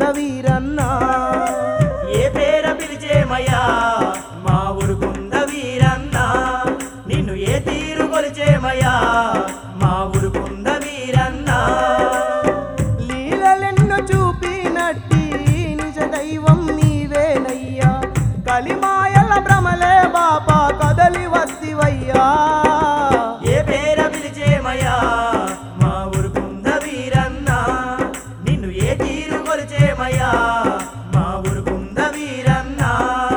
వీరన్నా ఏ పేర పిలిచేమయ్యా మా ఊరుకుంద వీరన్నా నిన్ను ఏ తీరు కొలిచేమయ్యా మా ఊరుకుంద వీరన్నా లీలలెన్నో చూపినట్టి నిజ దైవం నీవేనయ్యా కలిమాయల భ్రమలే బాపా కదలి వస్తివయ్యా ఏ పేర పిలిచేమయ్యా మా ఊరుకుంద వీరన్నా నిన్ను ఏ తీరు కొలిచేమయ్యా మా ఊరుకుంద వీరన్నా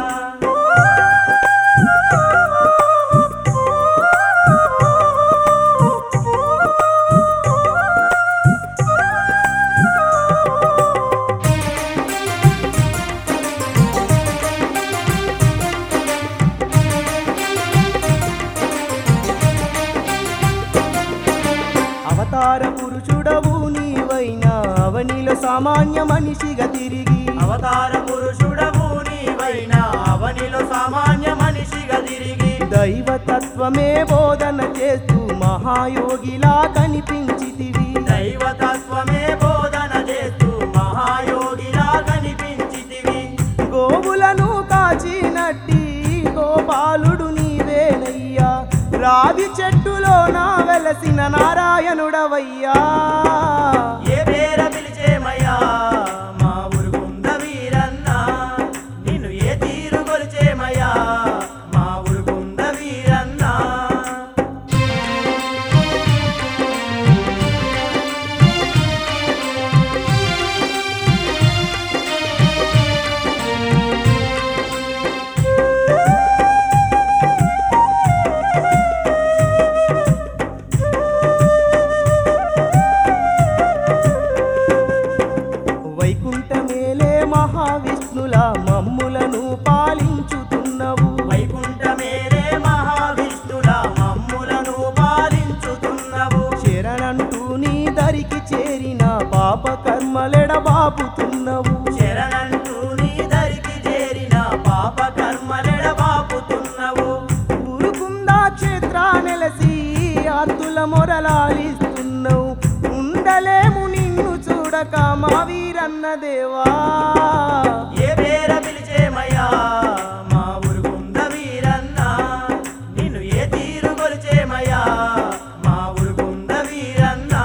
అవతార పురుషుడవు నీవైనా అవనిలో సామాన్య మనిషిగా తిరిగి అవతార పురుషుడవు నీవైనా అవనిలో సామాన్య మనిషిగా తిరిగి దైవతత్వమే బోధన చేస్తూ మహాయోగిలా కనిపించితివి దైవతత్వమే బోధన చేస్తూ మహాయోగిలా కనిపించితివి గోవులను కాచినట్టి గోపాలుడు నీవేనయ్యా రావి చెట్టులో నా వెలసిన నారాయణుడవయ్యా ఏ పేర పిలిచేమయ్యా మా ఊరుకుంద వీరన్నా నిన్ను ఏ తీరు కొలిచేమయ్యా మా ఊరుకుంద వీరన్నా వైకుంఠమేలే మహావిష్ణుల మమ్ములను పాలించుతున్నవు వైకుంఠమేరే మహావిష్ణుల మమ్ములను పాలించుతున్నవు శరణంటూ నీ దరికి చేరిన పాప కర్మలెడబాపుతున్నవు శరణంటూ నీ దరికి చేరిన పాప కర్మలెడ బాపుతున్నవు గురుకుందా క్షేత్ర నెలసి ఆర్తుల మొరలాలిస్తున్నావు ఉండలేము నిన్ను చూడక మా వీరన్న దేవా ఏ పేర పిలిచేమయ్యా మా ఊరుకుంద వీరన్నా నిన్ను ఏ తీరు కొలిచేమయ్యా మా ఊరుకుంద వీరన్నా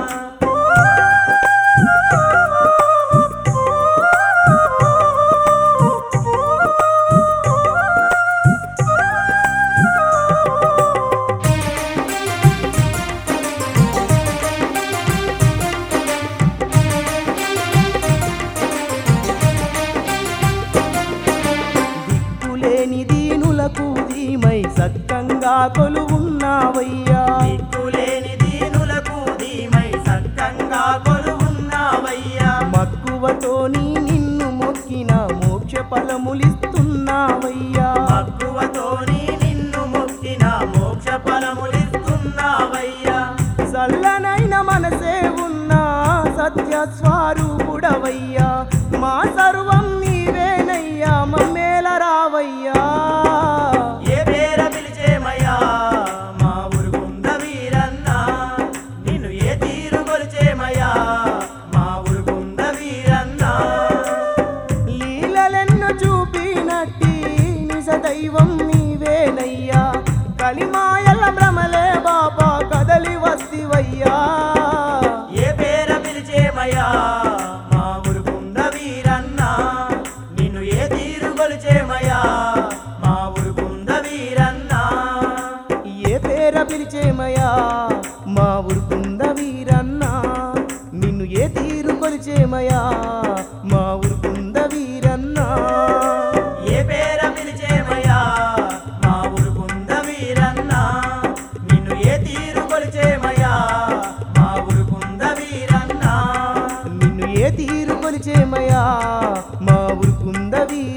దిక్కులేని దీనులకు దీమై సక్కంగా కొలువున్నావయ్యా దిక్కులేని దీనులకు దీమై సక్కంగా కొలువున్నావయ్యా మక్కువతోని నిన్ను మొక్కిన మోక్ష ఫలములిస్తున్నావయ్యా మక్కువతోని నిన్ను మొక్కిన మోక్ష ఫలములిస్తున్నావయ్యా చల్లనైన మనసే ఉన్నా సత్య స్వరూపుడవయ్యా మా సర్వం నీవేనయ్యా మమ్మేల రావయ్యా ఏ పేర పిలిచేమయ్యా మా ఊరుకుంద వీరన్నా నిన్ను ఏ తీరు కొలిచేమయ్యా మా ఊరుకుంద వీరన్నా లీలలెన్నో చూపినట్టి నిజ దైవం నీవేనయ్యా కలిమాయల భ్రమలే బాబా కదలి వస్తివయ్యా ఏ పేర పిలిచేమయ్యా మా ఊరుకుంద వీరన్నా నిన్ను ఏ తీరు కొలిచేమయ్యా మా ఊరుకుంద వీరన్నా ఏ పేర పిలిచేమయ్యా మా ఊరుకుంద వీరన్నా నిన్ను ఏ తీరు కొలిచేమయ్యా మా ఊరుకుంద వీరన్నా ఏ పేర పిలిచేమయ్యా మా ఊరుకుంద వీరన్నా నిన్ను ఏ తీరు కొలిచేమయ్యా మా ఊరుకుంద వీరన్నా నిన్ను ఏ తీరు కొలిచేమయ్యా మా ఊరుకుంద వీరన్నా